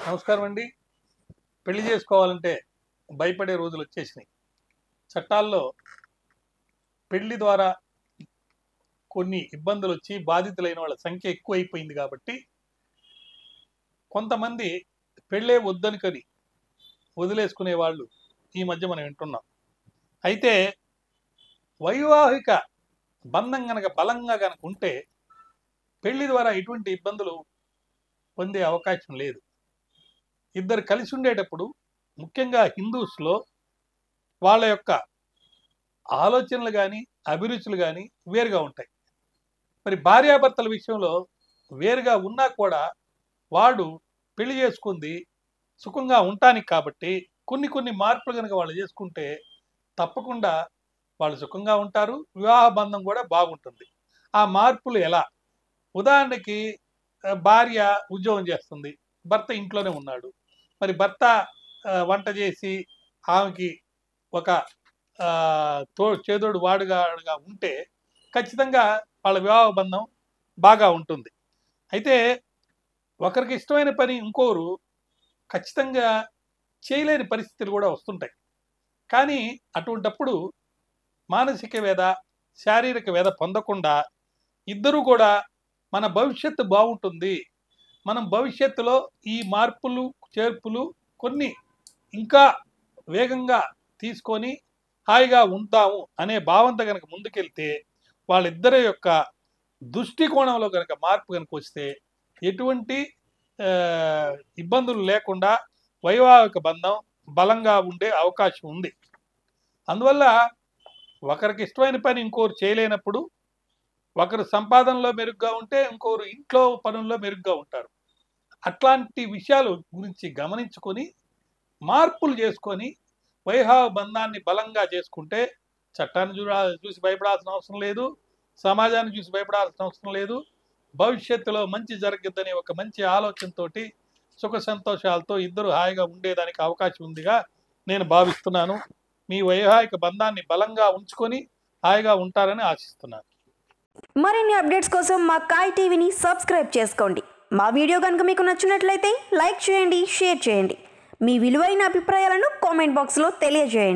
నమస్కారం అండి పెళ్లి చేసుకోవాలంటే భయపడే రోజులు వచ్చేసినాయి చట్టాల్లో పెళ్లి ద్వారా కొన్ని ఇబ్బందులు వచ్చి బాధితులైన వాళ్ళ సంఖ్య ఎక్కువైపోయింది కాబట్టి కొంతమంది పెళ్ళే వద్దనుకొని వదిలేసుకునే వాళ్ళు ఈ మధ్య మనం వింటున్నాం అయితే వైవాహిక బంధం గనక బలంగా గనక ఉంటే పెళ్లి ద్వారా ఎటువంటి ఇబ్బందులు పొందే అవకాశం లేదు ఇద్దరు కలిసి ఉండేటప్పుడు ముఖ్యంగా హిందూస్లో వాళ్ళ యొక్క ఆలోచనలు కానీ అభిరుచులు కానీ వేరుగా ఉంటాయి మరి భార్యాభర్తల విషయంలో వేరుగా ఉన్నా కూడా వాడు పెళ్లి చేసుకుంది సుఖంగా ఉండటానికి కాబట్టి కొన్ని కొన్ని మార్పులు కనుక వాళ్ళు చేసుకుంటే తప్పకుండా వాళ్ళు సుఖంగా ఉంటారు వివాహ బంధం కూడా బాగుంటుంది ఆ మార్పులు ఎలా ఉదాహరణకి ఆ, భార్య ఉద్యోగం చేస్తుంది భర్త ఇంట్లోనే ఉన్నాడు మరి భర్త ఆ, వంట చేసి ఆమెకి ఒక ఆ, తో చేదోడు వాడుగా ఉంటే ఖచ్చితంగా వాళ్ళ వివాహ బంధం బాగా ఉంటుంది అయితే ఒకరికి ఇష్టమైన పని ఇంకోరు ఖచ్చితంగా చేయలేని పరిస్థితులు కూడా వస్తుంటాయి కానీ అటువంటప్పుడు మానసిక వేద శారీరక వేద పొందకుండా ఇద్దరు కూడా మన భవిష్యత్తు బాగుంటుంది మనం భవిష్యత్తులో ఈ మార్పులు చేర్పులు కొన్ని ఇంకా వేగంగా తీసుకొని హాయిగా ఉంటాము అనే భావంతో కనుక ముందుకెళ్తే వాళ్ళిద్దరి యొక్క దృష్టికోణంలో కనుక మార్పు కనుక వస్తే ఎటువంటి ఆ, ఇబ్బందులు లేకుండా వైవాహిక బంధం బలంగా ఉండే అవకాశం ఉంది అందువల్ల ఒకరికి ఇష్టమైన పని ఇంకోరు చేయలేనప్పుడు ఒకరు సంపాదనలో మెరుగ్గా ఉంటే ఇంకోరు ఇంట్లో పనుల్లో మెరుగ్గా ఉంటారు అట్లాంటి విషయాలు గురించి గమనించుకొని మార్పులు చేసుకొని వైవాహ బంధాన్ని బలంగా చేసుకుంటే చట్టాన్ని చూడ చూసి భయపడాల్సిన అవసరం లేదు సమాజాన్ని చూసి భయపడాల్సిన అవసరం లేదు భవిష్యత్తులో మంచి జరగద్దనే ఒక మంచి ఆలోచనతోటి సుఖ సంతోషాలతో ఇద్దరు హాయిగా ఉండేదానికి అవకాశం ఉందిగా నేను భావిస్తున్నాను మీ వైవాహిక బంధాన్ని బలంగా ఉంచుకొని హాయిగా ఉంటారని ఆశిస్తున్నాను మరిన్ని అప్డేట్స్ కోసం మా కాయ్ టీవీని సబ్స్క్రైబ్ చేసుకోండి మా వీడియో కనుక మీకు నచ్చినట్లయితే లైక్ చేయండి షేర్ చేయండి మీ విలువైన అభిప్రాయాలను కామెంట్ బాక్స్లో తెలియజేయండి